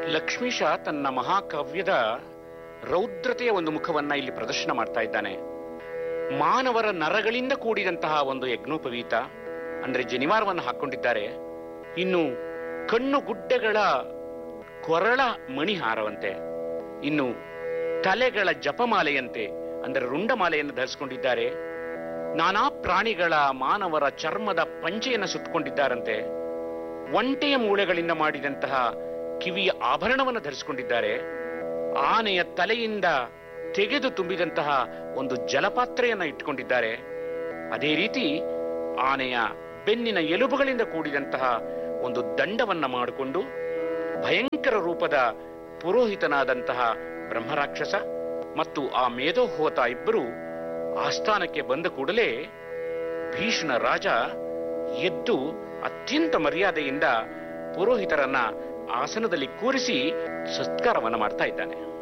ಲಕ್ಷ್ಮೀಶ ತನ್ನ ಮಹಾಕಾವ್ಯದ ರೌದ್ರತೆಯ ಒಂದು ಮುಖವನ್ನ ಇಲ್ಲಿ ಪ್ರದರ್ಶನ ಮಾಡ್ತಾ ಇದ್ದಾನೆ ಮಾನವರ ನರಗಳಿಂದ ಕೂಡಿದಂತಹ ಒಂದು ಯಜ್ಞೋಪವೀತ ಅಂದ್ರೆ ಜನಿವಾರವನ್ನು ಹಾಕೊಂಡಿದ್ದಾರೆ ಇನ್ನು ಕಣ್ಣು ಗುಡ್ಡೆಗಳ ಕೊರಳ ಮಣಿಹಾರವಂತೆ ಇನ್ನು ತಲೆಗಳ ಜಪಮಾಲೆಯಂತೆ ಅಂದರೆ ರುಂಡಮಾಲೆಯನ್ನು ಧರಿಸಿಕೊಂಡಿದ್ದಾರೆ ನಾನಾ ಪ್ರಾಣಿಗಳ ಮಾನವರ ಚರ್ಮದ ಪಂಚೆಯನ್ನು ಸುತ್ತಕೊಂಡಿದ್ದಾರಂತೆ ಒಂಟೆಯ ಮೂಳೆಗಳಿಂದ ಮಾಡಿದಂತಹ ಕಿವಿಯ ಆಭರಣವನ್ನು ಧರಿಸಿಕೊಂಡಿದ್ದಾರೆ ಆನೆಯ ತಲೆಯಿಂದ ತೆಗೆದು ತುಂಬಿದಂತಹ ಒಂದು ಜಲಪಾತ್ರೆಯನ್ನ ಇಟ್ಟುಕೊಂಡಿದ್ದಾರೆ ಅದೇ ರೀತಿ ಆನೆಯ ಬೆನ್ನಿನ ಎಲುಬುಗಳಿಂದ ಕೂಡಿದಂತಹ ಒಂದು ದಂಡವನ್ನ ಮಾಡಿಕೊಂಡು ಭಯಂಕರ ರೂಪದ ಪುರೋಹಿತನಾದಂತಹ ಬ್ರಹ್ಮರಾಕ್ಷಸ ಮತ್ತು ಆ ಮೇಧೋಹೋತ ಇಬ್ಬರು ಆಸ್ಥಾನಕ್ಕೆ ಬಂದ ಕೂಡಲೇ ಭೀಷ್ಣ ರಾಜ ಎದ್ದು ಅತ್ಯಂತ ಮರ್ಯಾದೆಯಿಂದ ಪುರೋಹಿತರನ್ನ ಆಸನದಲ್ಲಿ ಕೂರಿಸಿ ಸತ್ಕಾರವನ್ನ ಮಾಡ್ತಾ ಇದ್ದಾನೆ